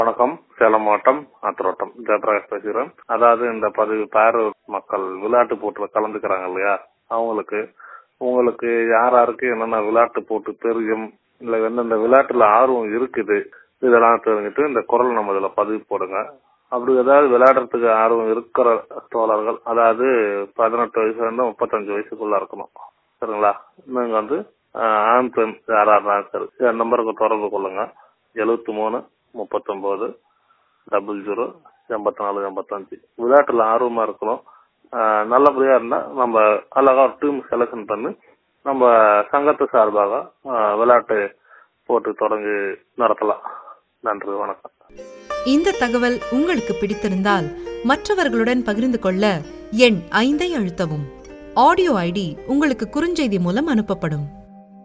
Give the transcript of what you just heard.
வணக்கம் சேலம் மாவட்டம் ஆத்திரோட்டம் ஜெயபிரகாஷ் பேசுகிறேன் அதாவது இந்த பதிவு பேரு மக்கள் விளையாட்டு போட்டில கலந்துக்கிறாங்க இல்லையா அவங்களுக்கு உங்களுக்கு யார் யாருக்கு என்னென்ன விளையாட்டு போட்டு தெரியும் இல்ல எந்தெந்த விளையாட்டுல ஆர்வம் இருக்குது இதெல்லாம் தெரிஞ்சுட்டு இந்த குரல் நம்ம இதுல பதிவு போடுங்க அப்படி ஏதாவது விளையாடுறதுக்கு ஆர்வம் இருக்கிற தோழர்கள் அதாவது பதினெட்டு வயசுல இருந்து முப்பத்தஞ்சு வயசுக்குள்ள இருக்கணும் சரிங்களா நீங்க வந்து ஆஹ், ஆண் பெண் யாரா இருந்தாலும் சரி இந்த நம்பருக்கு தொடர்பு கொள்ளுங்க எழுபத்தி மூணு முப்பத்தொன்பது டபுள் ஜீரோ எண்பத்தி நாலு எண்பத்தஞ்சு விளையாட்டுல ஆர்வமா இருக்கணும் ஆஹ், நல்லபடியா இருந்தா நம்ம அழகா ஒரு டீம் செலக்ஷன் பண்ணி நம்ம சங்கத்து சார்பாக ஆஹ், விளையாட்டு போட்டு தொடங்கி நடத்தலாம் நன்றி வணக்கம் இந்த தகவல் உங்களுக்கு பிடித்திருந்தால் மற்றவர்களுடன் பகிர்ந்து கொள்ள எண் ஐந்தை அழுத்தவும் ஆடியோ ஐடி உங்களுக்கு குறுஞ்செய்தி மூலம் அனுப்பப்படும்